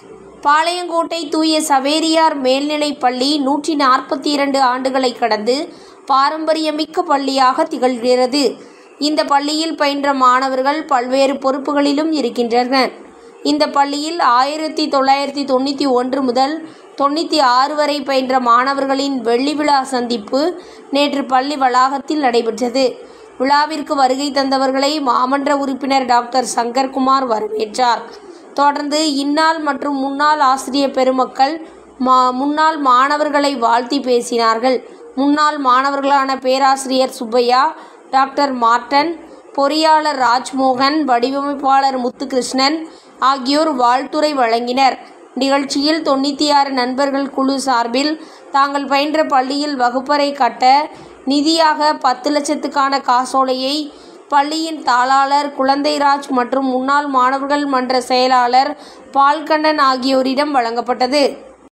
பாளையங்கோட்டை தூய சவேரியார் மேல்நிலைப் பள்ளி நூற்றி நாற்பத்தி இரண்டு ஆண்டுகளை கடந்து பாரம்பரியமிக்க பள்ளியாக திகழ்கிறது இந்த பள்ளியில் பயின்ற மாணவர்கள் பல்வேறு பொறுப்புகளிலும் இருக்கின்றனர் இந்த பள்ளியில் ஆயிரத்தி தொள்ளாயிரத்தி தொண்ணூற்றி ஒன்று முதல் தொண்ணூற்றி ஆறு வரை பயின்ற மாணவர்களின் வெள்ளி விழா சந்திப்பு நேற்று பள்ளி வளாகத்தில் நடைபெற்றது விழாவிற்கு வருகை தந்தவர்களை மாமன்ற உறுப்பினர் டாக்டர் சங்கர்குமார் வரவேற்றார் தொடர்ந்து இந்நாள் மற்றும் முன்னாள் ஆசிரியர் பெருமக்கள் மா முன்னாள் மாணவர்களை வாழ்த்தி பேசினார்கள் முன்னாள் மாணவர்களான பேராசிரியர் சுப்பையா டாக்டர் மார்டன் பொறியாளர் ராஜ்மோகன் வடிவமைப்பாளர் முத்துகிருஷ்ணன் ஆகியோர் வாழ்த்துரை வழங்கினர் நிகழ்ச்சியில் தொண்ணூற்றி ஆறு நண்பர்கள் குழு சார்பில் தாங்கள் பயின்ற பள்ளியில் வகுப்பறை கட்ட நிதியாக பத்து லட்சத்துக்கான காசோலையை பள்ளியின் தாளாளர் குழந்தைராஜ் மற்றும் முன்னாள் மாணவர்கள் மன்ற செயலாளர் பால்கண்ணன் ஆகியோரிடம் வழங்கப்பட்டது